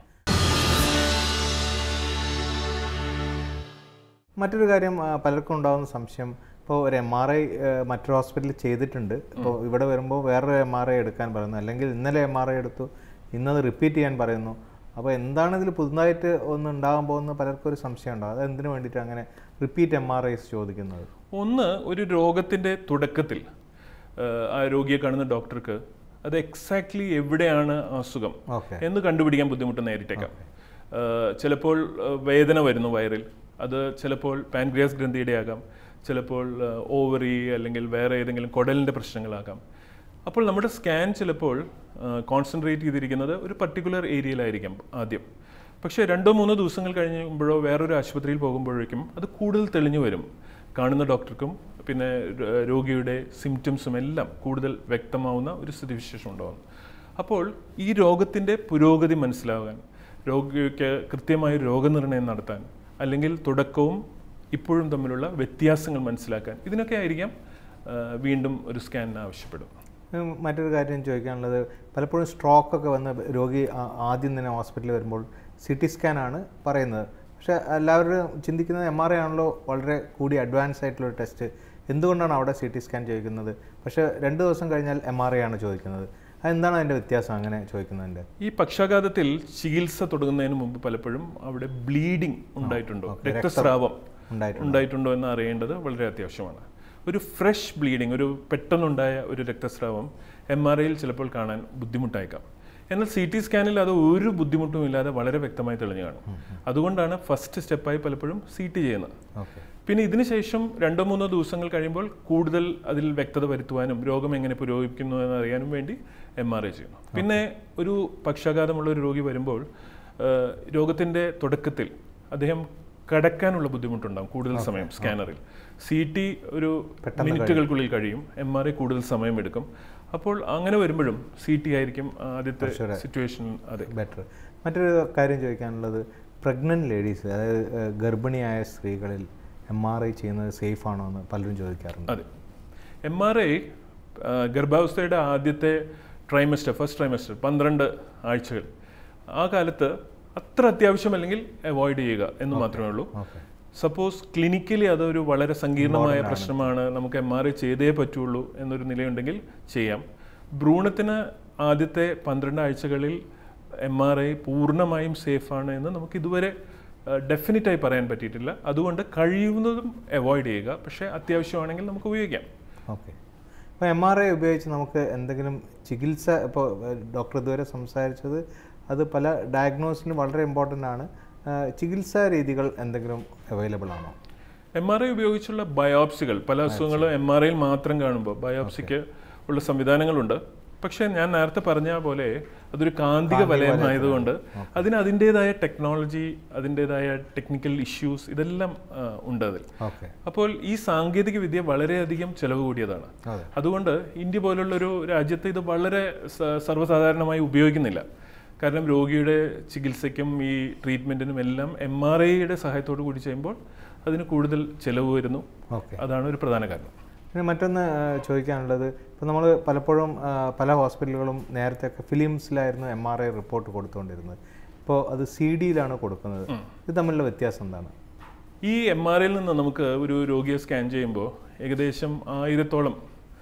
മറ്റൊരു കാര്യം ആ, പലർക്കും ഉണ്ടാകുന്ന സംശയം ഇപ്പോൾ ഒരു എം ആർ ഐ മറ്റൊരു ഹോസ്പിറ്റലിൽ ചെയ്തിട്ടുണ്ട് ഇപ്പോൾ ഇവിടെ വരുമ്പോൾ വേറൊരു എം ആർ ഐ എടുക്കാൻ പറയുന്നു അല്ലെങ്കിൽ ഇന്നലെ എം ആർ ഐ എടുത്തു ഇന്നത് റിപ്പീറ്റ് ചെയ്യാൻ പറയുന്നു അപ്പോൾ എന്താണ് ഇതിൽ പുതുതായിട്ട് ഒന്ന് ഉണ്ടാകാൻ പോകുന്ന പലർക്കും ഒരു സംശയം ഉണ്ടാകും അത് എന്തിനു വേണ്ടിയിട്ട് അങ്ങനെ റിപ്പീറ്റ് എം ആർ ഐസ് ചോദിക്കുന്നത് ഒന്ന് ഒരു രോഗത്തിൻ്റെ തുടക്കത്തിൽ ആ, ആ രോഗിയെ കാണുന്ന ഡോക്ടർക്ക് അത് എക്സാക്ട്ലി എവിടെയാണ് അസുഖം ഓക്കെ എന്ന് കണ്ടുപിടിക്കാൻ ബുദ്ധിമുട്ട് നേരിട്ടേക്കാം ആ, ചിലപ്പോൾ ആ, വേദന വരുന്നു വയറിൽ അത് ചിലപ്പോൾ പാൻക്രിയാസ് ഗ്രന്ഥിയുടെ ആകാം ചിലപ്പോൾ ഓവറി അല്ലെങ്കിൽ വേറെ ഏതെങ്കിലും കുടലിൻ്റെ പ്രശ്നങ്ങളാകാം അപ്പോൾ നമ്മുടെ സ്കാൻ ചിലപ്പോൾ കോൺസെൻട്രേറ്റ് ചെയ്തിരിക്കുന്നത് ഒരു പർട്ടിക്കുലർ ഏരിയയിലായിരിക്കാം ആദ്യം പക്ഷേ രണ്ടോ മൂന്നോ ദിവസങ്ങൾ കഴിയുമ്പോഴോ വേറൊരു ആശുപത്രിയിൽ പോകുമ്പോഴേക്കും അത് കൂടുതൽ തെളിഞ്ഞു വരും കാണുന്ന ഡോക്ടർക്കും പിന്നെ ര- രോഗിയുടെ സിംറ്റംസും എല്ലാം കൂടുതൽ വ്യക്തമാവുന്ന ഒരു സ്ഥിതിവിശേഷം ഉണ്ടാകുന്നു അപ്പോൾ ഈ രോഗത്തിൻ്റെ പുരോഗതി മനസ്സിലാകാൻ രോഗിക്ക് കൃത്യമായ രോഗനിർണയം നടത്താൻ അല്ലെങ്കിൽ തുടക്കവും ഇപ്പോഴും തമ്മിലുള്ള വ്യത്യാസങ്ങൾ മനസ്സിലാക്കാൻ ഇതിനൊക്കെ ആയിരിക്കാം ആ, വീണ്ടും ഒരു സ്കാൻ ആവശ്യപ്പെടും ഉം, മറ്റൊരു കാര്യം ചോദിക്കാനുള്ളത് പലപ്പോഴും സ്ട്രോക്ക് ഒക്കെ വന്ന് രോഗി ആ- ആദ്യം തന്നെ ഹോസ്പിറ്റലിൽ വരുമ്പോൾ സി ടി സ്കാനാണ് പറയുന്നത് പക്ഷേ എല്ലാവരും ചിന്തിക്കുന്നത് എം ആർ ഐ ആണല്ലോ വളരെ കൂടി അഡ്വാൻസ് ആയിട്ടുള്ള ടെസ്റ്റ് എന്തുകൊണ്ടാണ് അവിടെ സി ടി സ്കാൻ ചോദിക്കുന്നത് പക്ഷേ രണ്ട് ദിവസം കഴിഞ്ഞാൽ എം ആർ ഐ ആണ് ചോദിക്കുന്നത് അതെന്താണ് അതിൻ്റെ വ്യത്യാസം അങ്ങനെ ചോദിക്കുന്നതിൻ്റെ ഈ പക്ഷാഘാതത്തിൽ ചികിത്സ തുടങ്ങുന്നതിന് മുമ്പ് പലപ്പോഴും അവിടെ ബ്ലീഡിംഗ് ഉണ്ടായിട്ടുണ്ടോ രക്തസ്രാവം ഉണ്ടായിട്ടുണ്ട് ഉണ്ടായിട്ടുണ്ടോ എന്ന് അറിയേണ്ടത് വളരെ അത്യാവശ്യമാണ് ഒരു ഫ്രഷ് ബ്ലീഡിംഗ് ഒരു പെട്ടെന്നുണ്ടായ ഒരു രക്തസ്രാവം എം ആർ ഐയിൽ ചിലപ്പോൾ കാണാൻ ബുദ്ധിമുട്ടായേക്കാം എന്നാൽ സി ടി സ്കാനിൽ അത് ഒരു ബുദ്ധിമുട്ടും ഇല്ലാതെ വളരെ വ്യക്തമായി തെളിഞ്ഞു കാണും അതുകൊണ്ടാണ് ഫസ്റ്റ് സ്റ്റെപ്പായി പലപ്പോഴും സി ടി ചെയ്യുന്നത് ഓക്കെ പിന്നെ ഇതിന് ശേഷം രണ്ടോ മൂന്നോ ദിവസങ്ങൾ കഴിയുമ്പോൾ കൂടുതൽ അതിൽ വ്യക്തത വരുത്തുവാനും രോഗം എങ്ങനെ പുരോഗമിക്കുന്നു എന്ന് അറിയാനും വേണ്ടി എം ആർ ഐ ചെയ്യുന്നു പിന്നെ ഒരു പക്ഷാഘാതമുള്ള ഒരു രോഗി വരുമ്പോൾ രോഗത്തിൻ്റെ തുടക്കത്തിൽ അദ്ദേഹം കടക്കാനുള്ള ബുദ്ധിമുട്ടുണ്ടാകും കൂടുതൽ സമയം സ്കാനറിൽ സി ടി ഒരു മിനിറ്റുകൾക്കുള്ളിൽ കഴിയും എം ആർ ഐ കൂടുതൽ സമയം എടുക്കും അപ്പോൾ അങ്ങനെ വരുമ്പോഴും സി ടി ആയിരിക്കും ആദ്യത്തെ സിറ്റുവേഷൻ അതെ ബെറ്റർ മറ്റൊരു കാര്യം ചോദിക്കാനുള്ളത് പ്രഗ്നൻറ്റ് ലേഡീസ് അതായത് ഏഹ്, ഗർഭിണിയായ സ്ത്രീകളിൽ എം ആർ ഐ ചെയ്യുന്നത് സേഫ് ആണോ എന്ന് പലരും ചോദിക്കാറുണ്ട് അതെ എം ആർ ഐ ഗർഭാവസ്ഥയുടെ ആദ്യത്തെ ട്രൈമസ്റ്റർ ഫസ്റ്റ് ട്രൈമസ്റ്റർ പന്ത്രണ്ട് ആഴ്ചകൾ ആ കാലത്ത് അത്ര അത്യാവശ്യമല്ലെങ്കിൽ അവോയ്ഡ് ചെയ്യുക എന്ന് മാത്രമേ ഉള്ളൂ ഓക്കെ സപ്പോസ് ക്ലിനിക്കലി അതൊരു വളരെ സങ്കീർണമായ പ്രശ്നമാണ് നമുക്ക് എം ആർ ഐ ചെയ്തേ പറ്റുള്ളൂ എന്നൊരു നിലയുണ്ടെങ്കിൽ ചെയ്യാം ഭ്രൂണത്തിന് ആദ്യത്തെ പന്ത്രണ്ട് ആഴ്ചകളിൽ എം ആർ ഐ പൂർണ്ണമായും സേഫാണ് എന്ന് നമുക്ക് ഇതുവരെ ഡെഫിനറ്റായി പറയാൻ പറ്റിയിട്ടില്ല അതുകൊണ്ട് കഴിയുന്നതും അവോയ്ഡ് ചെയ്യുക പക്ഷേ അത്യാവശ്യമാണെങ്കിൽ നമുക്ക് ഉപയോഗിക്കാം ഓക്കെ അപ്പോൾ എം ആർ ഐ ഉപയോഗിച്ച് നമുക്ക് എന്തെങ്കിലും ചികിത്സ ഇപ്പോൾ ഡോക്ടർ ഇതുവരെ സംസാരിച്ചത് അത് പല ഡയഗ്നോസിനും വളരെ ഇമ്പോർട്ടൻ്റ് ആണ് ആ, ചികിത്സാ രീതികൾ എന്തെങ്കിലും അവൈലബിൾ ആണോ എം ആർ ഐ ഉപയോഗിച്ചുള്ള ബയോപ്സികൾ പല അസുഖങ്ങളും എം ആർ ഐയിൽ മാത്രം കാണുമ്പോൾ ബയോപ്സിക്ക് ഉള്ള സംവിധാനങ്ങളുണ്ട് പക്ഷേ ഞാൻ നേരത്തെ പറഞ്ഞ പോലെ അതൊരു കാന്തിക വലയമായതുകൊണ്ട് അതിന് അതിൻ്റെതായ ടെക്നോളജി അതിൻ്റെതായ ടെക്നിക്കൽ ഇഷ്യൂസ് ഇതെല്ലാം ആ, ഉണ്ട് അതിൽ ഓക്കെ അപ്പോൾ ഈ സാങ്കേതിക വിദ്യ വളരെയധികം ചെലവ് കൂടിയതാണ് അതെ അതുകൊണ്ട് ഇന്ത്യ പോലുള്ളൊരു രാജ്യത്ത് ഇത് വളരെ സ- സർവ്വസാധാരണമായി ഉപയോഗിക്കുന്നില്ല കാരണം രോഗിയുടെ ചികിത്സയ്ക്കും ഈ ട്രീറ്റ്മെൻറ്റിനും എല്ലാം എം ആർ ഐയുടെ സഹായത്തോടു കൂടി ചെയ്യുമ്പോൾ അതിന് കൂടുതൽ ചെലവ് വരുന്നു ഓക്കെ അതാണ് ഒരു പ്രധാന കാരണം പിന്നെ മറ്റൊന്ന് ആ, ചോദിക്കാനുള്ളത് ഇപ്പോൾ നമ്മൾ പലപ്പോഴും ആ, പല ഹോസ്പിറ്റലുകളും നേരത്തെയൊക്കെ ഫിലിംസിലായിരുന്നു എം ആർ ഐ റിപ്പോർട്ട് കൊടുത്തുകൊണ്ടിരുന്നത് ഇപ്പോൾ അത് സി ഡിയിലാണ് കൊടുക്കുന്നത് ഇത് തമ്മിലുള്ള വ്യത്യാസം എന്താണ് ഈ എം ആർ ഐയിൽ നിന്ന് നമുക്ക് ഒരു രോഗിയെ സ്കാൻ ചെയ്യുമ്പോൾ ഏകദേശം ആയിരത്തോളം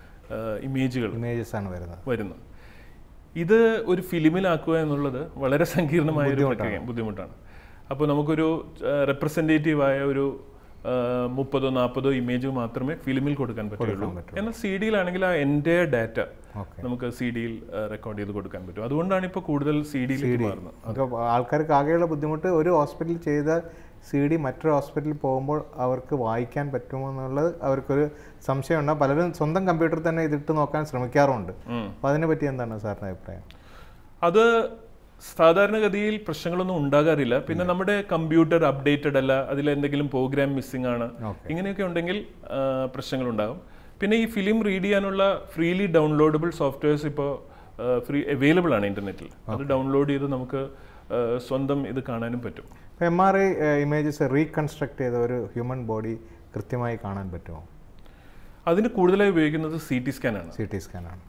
ഇമേജുകൾ ഇമേജസ് ആണ് വരുന്നത് വരുന്നു ഇത് ഒരു ഫിലിമിലാക്കുക എന്നുള്ളത് വളരെ സങ്കീർണമായ ഒരു പ്രക്രിയ ബുദ്ധിമുട്ടാണ് അപ്പോൾ നമുക്കൊരു റെപ്രസെൻറ്റേറ്റീവായ ഒരു ആ, മുപ്പതോ നാൽപ്പതോ ഇമേജ് മാത്രമേ ഫിലിമിൽ കൊടുക്കാൻ പറ്റുള്ളൂ എന്നാൽ സി ഡിയിലാണെങ്കിൽ ആ എൻ്റെ ഡാറ്റ ഓക്കെ നമുക്ക് സി ഡിയിൽ റെക്കോർഡ് ചെയ്ത് കൊടുക്കാൻ പറ്റും അതുകൊണ്ടാണ് ഇപ്പോൾ കൂടുതൽ സി ഡിയിലേക്ക് മാറുന്നത് അപ്പോൾ ആൾക്കാർക്ക് ആകെയുള്ള ബുദ്ധിമുട്ട് ഒരു ഹോസ്പിറ്റലിൽ ചെയ്ത സി ഡി മറ്റൊരു ഹോസ്പിറ്റലിൽ പോകുമ്പോൾ അവർക്ക് വായിക്കാൻ പറ്റുമോ എന്നുള്ളത് അവർക്കൊരു സംശയമുണ്ട് പലരും സ്വന്തം കമ്പ്യൂട്ടറിൽ തന്നെ ഇതിട്ട് നോക്കാൻ ശ്രമിക്കാറുണ്ട് ഉം. അപ്പോൾ അതിനെപ്പറ്റി എന്താണ് സാറിൻ്റെ അഭിപ്രായം അത് സാധാരണഗതിയിൽ പ്രശ്നങ്ങളൊന്നും ഉണ്ടാകാറില്ല പിന്നെ നമ്മുടെ കമ്പ്യൂട്ടർ അപ്ഡേറ്റഡ് അല്ല അതിൽ എന്തെങ്കിലും പ്രോഗ്രാം മിസ്സിംഗ് ആണ് Okay. ഇങ്ങനെയൊക്കെ ഉണ്ടെങ്കിൽ ആ, പ്രശ്നങ്ങളുണ്ടാകും പിന്നെ ഈ ഫിലിം റീഡ് ചെയ്യാനുള്ള ഫ്രീലി ഡൗൺലോഡബിൾ സോഫ്റ്റ്വെയർസ് ഇപ്പോൾ ഫ്രീ അവൈലബിൾ ആണ് ഇൻ്റർനെറ്റിൽ അത് ഡൗൺലോഡ് ചെയ്ത് നമുക്ക് ആ, സ്വന്തം ഇത് കാണാനും പറ്റും ഇപ്പോൾ M R I images reconstruct ചെയ്ത ഒരു ഹ്യൂമൻ ബോഡി കൃത്യമായി കാണാൻ പറ്റുമോ അതിന് കൂടുതലായി ഉപയോഗിക്കുന്നത് സി ടി സ്കാനാണ് സി ടി സ്കാനാണ്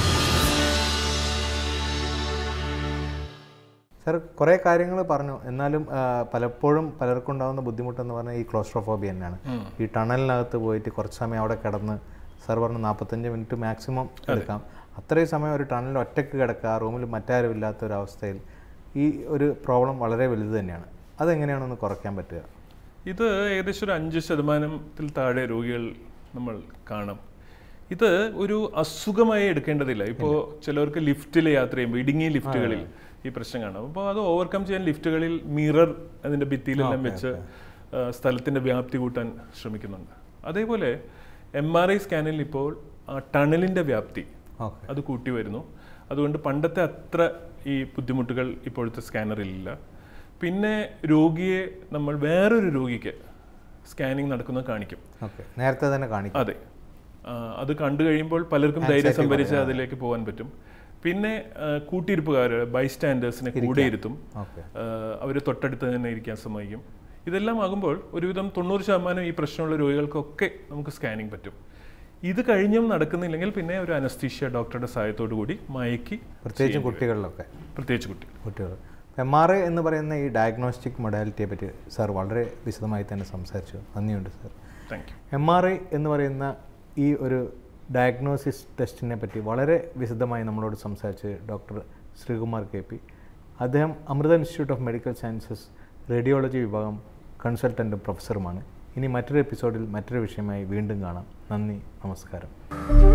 സർ കുറേ കാര്യങ്ങൾ പറഞ്ഞു എന്നാലും ആ, പലപ്പോഴും പലർക്കും ഉണ്ടാകുന്ന ബുദ്ധിമുട്ടെന്ന് പറഞ്ഞാൽ ഈ ക്ലോസ്ട്രോഫോബിയ തന്നെയാണ് ഈ ടണലിനകത്ത് പോയിട്ട് കുറച്ച് സമയം അവിടെ കിടന്ന് സർ പറഞ്ഞു നാൽപ്പത്തഞ്ച് മിനിറ്റ് മാക്സിമം എടുക്കാം അത്രയും സമയം ഒരു ടണലിൽ ഒറ്റയ്ക്ക് കിടക്കുക ആ റൂമിൽ മറ്റാരും ഇല്ലാത്ത ഒരു അവസ്ഥയിൽ ഈ ഒരു പ്രോബ്ലം വളരെ വലുത് തന്നെയാണ് അതെങ്ങനെയാണെന്ന് കുറയ്ക്കാൻ പറ്റുക ഇത് ഏകദേശം ഒരു അഞ്ച് ശതമാനത്തിൽ താഴെ രോഗികൾ നമ്മൾ കാണാം ഇത് ഒരു അസുഖമായി എടുക്കേണ്ടതില്ല ഇപ്പോൾ ചിലവർക്ക് ലിഫ്റ്റിൽ യാത്ര ചെയ്യുമ്പോൾ ഇടുങ്ങിയ ലിഫ്റ്റുകളിൽ ഈ പ്രശ്നം കാണാം അപ്പോൾ അത് ഓവർകം ചെയ്യാൻ ലിഫ്റ്റുകളിൽ മിറർ അതിൻ്റെ ഭിത്തിയിലെല്ലാം വെച്ച് ആ, സ്ഥലത്തിൻ്റെ വ്യാപ്തി കൂട്ടാൻ ശ്രമിക്കുന്നുണ്ട് അതേപോലെ എം ആർ ഐ സ്കാനിൽ ഇപ്പോൾ ആ ടണലിൻ്റെ വ്യാപ്തി ഓക്കെ അത് കൂട്ടി വരുന്നു അതുകൊണ്ട് പണ്ടത്തെ അത്ര ഈ ബുദ്ധിമുട്ടുകൾ ഇപ്പോഴത്തെ സ്കാനറിലില്ല പിന്നെ രോഗിയെ നമ്മൾ വേറൊരു രോഗിക്ക് സ്കാനിങ് നടക്കുന്നത് കാണിക്കും ഓക്കെ നേരത്തെ തന്നെ കാണിക്കും അതെ ആ, അത് കണ്ടു കഴിയുമ്പോൾ പലർക്കും ധൈര്യം സംഭരിച്ച് അതിലേക്ക് പോകാൻ പറ്റും പിന്നെ കൂട്ടിയിരിപ്പുകാർ ബൈസ്റ്റാൻഡേഴ്സിനെ കൂടെ ഇരുത്തും ഓക്കെ അവർ തൊട്ടടുത്ത് തന്നെ ഇരിക്കാൻ സമ്മതിക്കും ഇതെല്ലാം ആകുമ്പോൾ ഒരുവിധം തൊണ്ണൂറ് ശതമാനം ഈ പ്രശ്നമുള്ള രോഗികൾക്കൊക്കെ നമുക്ക് സ്കാനിങ് പറ്റും ഇത് കഴിഞ്ഞും നടക്കുന്നില്ലെങ്കിൽ പിന്നെ ഒരു അനസ്തീഷ്യ ഡോക്ടറുടെ സഹായത്തോടു കൂടി മയക്കി പ്രത്യേകിച്ചും കുട്ടികളിലൊക്കെ പ്രത്യേകിച്ച് കുട്ടി കുട്ടികൾ എം ആർ ഐ എന്ന് പറയുന്ന ഈ ഡയഗ്നോസ്റ്റിക് മൊഡാലിറ്റിയെ പറ്റി സാർ വളരെ വിശദമായി തന്നെ സംസാരിച്ചു നന്ദിയുണ്ട് sir thank you M R I എന്ന് പറയുന്ന ഈ ഒരു ഡയഗ്നോസിസ് ടെസ്റ്റിനെ പറ്റി വളരെ വിശദമായി നമ്മളോട് സംസാരിച്ച് ഡോക്ടർ ശ്രീകുമാർ കെ പി അദ്ദേഹം Amrita institute of medical sciences radiology വിഭാഗം കൺസൾട്ടൻറ്റും പ്രൊഫസറുമാണ് ഇനി മറ്റൊരു എപ്പിസോഡിൽ മറ്റൊരു വിഷയമായി വീണ്ടും കാണാം നന്ദി നമസ്കാരം